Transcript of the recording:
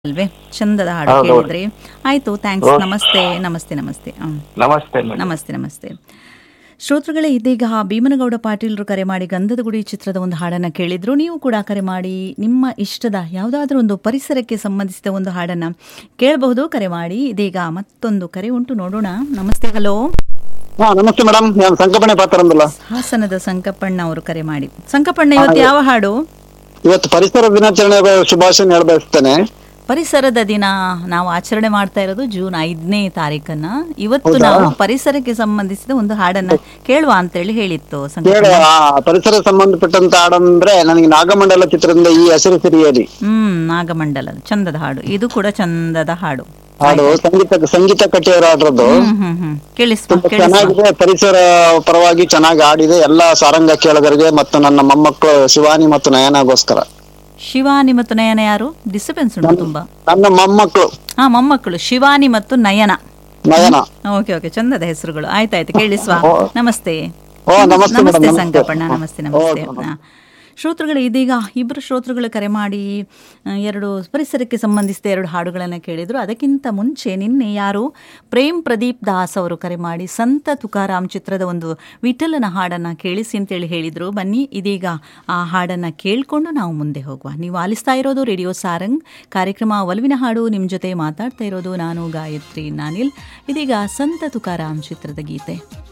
ಅಲ್ವೇ ಚಂದದ ಹಾಡು ಹೌದು. ಕೇಳಿದ್ರಿ ಆಯ್ತು ಥ್ಯಾಂಕ್ಸ್ ನಮಸ್ತೆ ನಮಸ್ತೆ ನಮಸ್ತೆ ಹ್ಮ್. ನಮಸ್ತೆ ಮೇಡಮ್ ನಮಸ್ತೆ ನಮಸ್ತೆ ಶ್ರೋತೃಗಳೇ ಇದೀಗ ಭೀಮನಗೌಡ ಪಾಟೀಲ್ರು ಕರೆ ಮಾಡಿ ಗಂಧದ ಗುಡಿ ಚಿತ್ರದ ಒಂದು ಹಾಡನ್ನ ಕೇಳಿದ್ರು ನೀವು ಕೂಡ ಕರೆ ಮಾಡಿ ನಿಮ್ಮ ಇಷ್ಟದ ಯಾವುದಾದ್ರೂ ಒಂದು ಪರಿಸರಕ್ಕೆ ಸಂಬಂಧಿಸಿದ ಒಂದು ಹಾಡನ್ನ ಕೇಳಬಹುದು ಕರೆ ಮಾಡಿ ಇದೀಗ ಮತ್ತೊಂದು ಕರೆ ಉಂಟು ನೋಡೋಣ ನಮಸ್ತೆ ಹಲೋ ಹಾ ನಮಸ್ತೆ ಮೇಡಮ್ ನಾನು ಸಂಕಪಣೆ ಪಾತ್ರ ಅಂದಲ್ಲ ಹಾಸನದ ಸಂಕಪ್ಪಣ್ಣ ಅವರು ಕರೆ ಮಾಡಿ ಸಂಕಪ್ಪಣ್ಣ ಇವತ್ತು ಯಾವ ಹಾಡು ಇವತ್ತು ಪರಿಸರ ದಿನಾಚರಣೆ ಶುಭಾಶಯ ಹೇಳ ಬಯಸ್ತೇನೆ ಪರಿಸರದ ದಿನ ನಾವು ಆಚರಣೆ ಮಾಡ್ತಾ ಇರೋದು ಜೂನ್ ಐದನೇ ತಾರೀಕನ್ನ ಇವತ್ತು ನಾವು ಪರಿಸರಕ್ಕೆ ಸಂಬಂಧಿಸಿದ ಒಂದು ಹಾಡನ್ನ ಕೇಳುವ ಅಂತೇಳಿ ಹೇಳಿತ್ತು ಸಂಕಲ್ಪ ಹೇಳಿ ಆ ಪರಿಸರ ಸಂಬಂಧಪಟ್ಟಂತ ಹಾಡಂದ್ರೆ ನನಗೆ ನಾಗಮಂಡಲ ಚಿತ್ರದಿಂದ ಈ ಹಸಿರು ಸಿರಿಯಲಿ ಹ್ಮ್ ನಾಗಮಂಡಲದ ಚಂದದ ಹಾಡು ಇದು ಕೂಡ ಚಂದದ ಹಾಡು ಹಾಡು ಸಂಗೀತ ಸಂಗೀತ ಕಟ್ಟಿಯವರು ಹಾಡಿರೋದು ಹ್ಮ್ ಹ್ಮ್ ಹ್ಮ್ ಕೇಳಿಸ್ವಾ ತುಂಬಾ ಕೇಳಿಸ್ವಾ ಚೆನ್ನಾಗಿದೆ ಪರಿಸರ ಪರವಾಗಿ ಚೆನ್ನಾಗಿ ಆಡಿದೆ ಎಲ್ಲಾ ಸಾರಂಗ ಕೇಳಗರಿಗೆ ಮತ್ತು ನನ್ನ ಮೊಮ್ಮಕ್ಕಳು ಶಿವಾನಿ ಮತ್ತು ನಯನಗೋಸ್ಕರ ಶಿವಾನಿ ಮತ್ತು ನಯನ ಯಾರು ಡಿಸ್ಟರ್ಬೆನ್ಸ್ ಉಂಟು ತುಂಬಾ ನನ್ನ ಮೊಮ್ಮಕ್ಕಳು ಹಾ ಮೊಮ್ಮಕ್ಕಳು ಶಿವಾನಿ ಮತ್ತು ನಯನ ನಯನ ಓಕೆ ಓಕೆ ಚಂದದ ಹೆಸರುಗಳು ಆಯ್ತಾಯ್ತು ಕೇಳಿಸ್ವಾ ನಮಸ್ತೆ ಓ ನಮಸ್ತೆ ಮೇಡಮ್ ನಮಸ್ತೆ ನಮಸ್ತೆ ಸಂಕಪ್ಪಣ್ಣ ನಮಸ್ತೆ ನಮಸ್ತೆ ಹಾ. ಶ್ರೋತೃಗಳು ಇದೀಗ ಇಬ್ಬರು ಶ್ರೋತೃಗಳು ಕರೆ ಮಾಡಿ ಆ, ಎರಡು ಪರಿಸರಕ್ಕೆ ಸಂಬಂಧಿಸಿದ ಎರಡು ಹಾಡುಗಳನ್ನು ಕೇಳಿದರು ಅದಕ್ಕಿಂತ ಮುಂಚೆ ನಿನ್ನೆ ಯಾರು ಪ್ರೇಮ್ ಪ್ರದೀಪ್ ದಾಸ್ ಅವರು ಕರೆ ಮಾಡಿ ಸಂತ ತುಕಾರಾಮ್ ಚಿತ್ರದ ಒಂದು ವಿಠಲನ ಹಾಡನ್ನು ಕೇಳಿಸಿ ಅಂತೇಳಿ ಹೇಳಿದರು ಬನ್ನಿ ಇದೀಗ ಆ ಹಾಡನ್ನು ಕೇಳಿಕೊಂಡು ನಾವು ಮುಂದೆ ಹೋಗುವ ನೀವು ಆಲಿಸ್ತಾ ಇರೋದು ರೇಡಿಯೋ ಸಾರಂಗ್ ಕಾರ್ಯಕ್ರಮ ಒಲವಿನ ಹಾಡು ನಿಮ್ಮ ಜೊತೆ ಮಾತಾಡ್ತಾ ಇರೋದು ನಾನು ಗಾಯತ್ರಿ ನಾನಿಲ್ ಇದೀಗ ಸಂತ ತುಕಾರಾಮ್ ಚಿತ್ರದ ಗೀತೆ